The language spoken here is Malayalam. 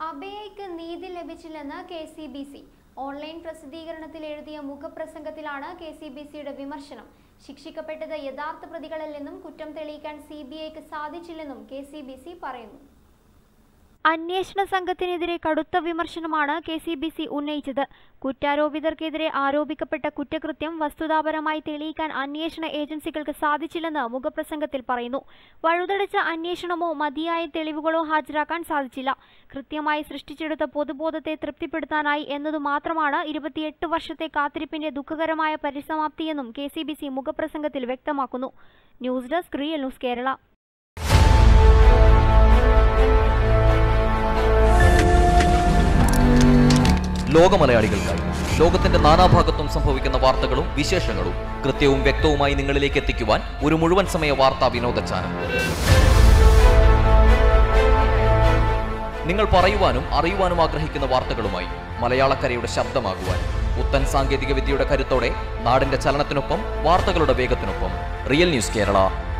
അബേയയ്ക്ക് നീതി ലഭിച്ചില്ലെന്ന് K C B C online പ്രസിദ്ധീകരണത്തിൽ എഴുതിയ മുഖപ്രസംഗത്തിലാണ് കെ സി ബി സിയുടെ വിമർശനം ശിക്ഷിക്കപ്പെട്ടത് യഥാർത്ഥ പ്രതികളല്ലെന്നും കുറ്റം തെളിയിക്കാൻ സി ബി ഐക്ക് സാധിച്ചില്ലെന്നും കെ സി ബി സി പറയുന്നു അന്വേഷണ സംഘത്തിനെതിരെ കടുത്ത വിമർശനമാണ് കെ സി ബി സി ഉന്നയിച്ചത് കുറ്റാരോപിതർക്കെതിരെ ആരോപിക്കപ്പെട്ട കുറ്റകൃത്യം വസ്തുതാപരമായി തെളിയിക്കാൻ അന്വേഷണ ഏജൻസികൾക്ക് സാധിച്ചില്ലെന്ന് മുഖപ്രസംഗത്തിൽ പറയുന്നു വഴുതടച്ച അന്വേഷണമോ മതിയായ തെളിവുകളോ ഹാജരാക്കാൻ സാധിച്ചില്ല കൃത്യമായി സൃഷ്ടിച്ചെടുത്ത പൊതുബോധത്തെ തൃപ്തിപ്പെടുത്താനായി എന്നതു മാത്രമാണ് ഇരുപത്തിയെട്ട് വർഷത്തെ കാത്തിരിപ്പിന്റെ ദുഃഖകരമായ പരിസമാപ്തിയെന്നും കെ സി ബി സി മുഖപ്രസംഗത്തിൽ വ്യക്തമാക്കുന്നു news desk real news Kerala ലോക മലയാളികൾക്കായി ലോകത്തിന്റെ നാനാഭാഗത്തും സംഭവിക്കുന്ന വാർത്തകളും വിശേഷങ്ങളും കൃത്യവും വ്യക്തവുമായി നിങ്ങളിലേക്ക് എത്തിക്കുവാൻ ഒരു മുഴുവൻ സമയ വാർത്താ വിനോദ ചാനൽ നിങ്ങൾ പറയുവാനും അറിയുവാനും ആഗ്രഹിക്കുന്ന വാർത്തകളുമായി മലയാളക്കരയുടെ ശബ്ദമാകുവാൻ പുത്തൻ സാങ്കേതിക വിദ്യയുടെ കരുത്തോടെ നാടിന്റെ ചലനത്തിനൊപ്പം വാർത്തകളുടെ വേഗത്തിനൊപ്പം റിയൽ ന്യൂസ് കേരള